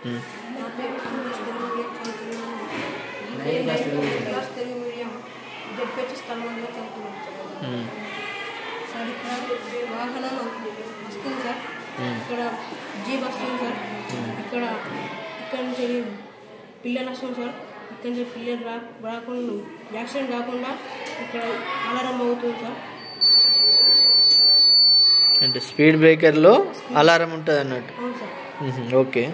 ఉమ్. నా పేరు సురేష్ తెలుగు మీడియం చదువుతున్నాను ninth class Telugu medium. Class Telugu medium జడ్పెచ్చి స్థలంలో చదువుతున్నాను ఉమ్. సార్ ఇక్కడ వాహనం వస్తుంది సార్ ఉమ్. ఇక్కడ జీప్ వస్తుంది సార్ ఇక్కడ ఇక్కడ నుంచి పిల్లలు వస్తుంది సార్ ఇక్కడ నుంచి పిల్లలు రా రాకుండా యాక్సిడెంట్ కాకుండా ఇక్కడ అలారం అవుతుంది సార్ అంటే స్పీడ్ బ్రేకర్లో అలారం ఉంటుంది అన్నట్టు అవును సార్ ఉహు, ఓకే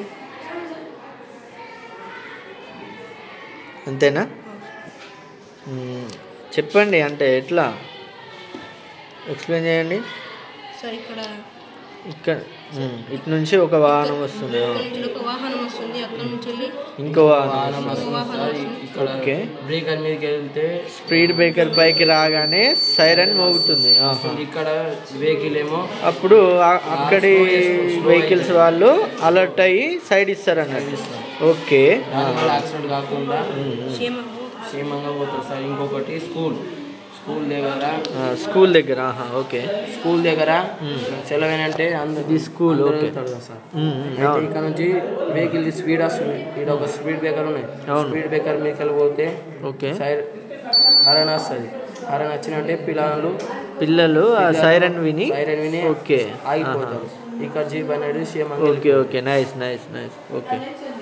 అంతేనా అవును సార్ ఉమ్, చెప్పండి అంటే ఎట్లా ఎక్స్ప్లెయిన్ చేయండి సార్ ఇక్కడ ఇక్కడ ఉమ్, ఇటు నుంచి ఒక వాహనం వస్తుంది ఇక్కడ నుంచి ఒక వాహనం వస్తుంది అక్కడ నుంచి వెళ్ళి ఇంకో వాహనం వాహనం వస్తుంది వాహనం సార్ వస్తుంది. ఇక్కడ ఓకే. బ్రేకర్ మీదకి వెళ్తే స్పీడ్ బ్రేకర్ పైకి రాగానే సైరన్ మోగుతుంది ఆహా. వస్తుంది. ఇక్కడ వెహికల్ ఏమో అప్పుడు ఆ- అక్కడి వెహికల్స్ వాళ్ళు అలర్ట్ అయ్యి సైడ్ ఇస్తారు అన్నట్టు ఓకే దానివల్ల యాక్సిడెంట్ కాకుండా క్షేమంగా క్షేమంగా పోతుంది సార్ ఇంకొకటి స్కూల్ స్కూల్ దగ్గర ఆ, స్కూల్ దగ్గర ఆహా, ఓకే స్కూల్ దగ్గర సెలవేనంటే అందరు ఇది స్కూల్, అందరూ ఓకే. వెళ్తారు కదా సార్ ఉమ్, ఉమ్, అయితే అవును. ఇక్కడ నుంచి వెహికల్ స్పీడ్ వస్తుంది ఇక్కడ ఒక స్పీడ్ బ్రేకర్ ఉన్నాయి అవును. స్పీడ్ బ్రేకర్ మీదకి వెళ్ళిపోతే ఓకే సైడ్ హరన్ వస్తుంది హరన్ వచ్చినంటే పిల్లలు పిల్లలు ఆ సైరన్ విని సైరన్ విని ఓకే ఆగిపోతారు ఇక్కడ జీప్ అనేది క్షేమంగా okay okay nice nice nice okay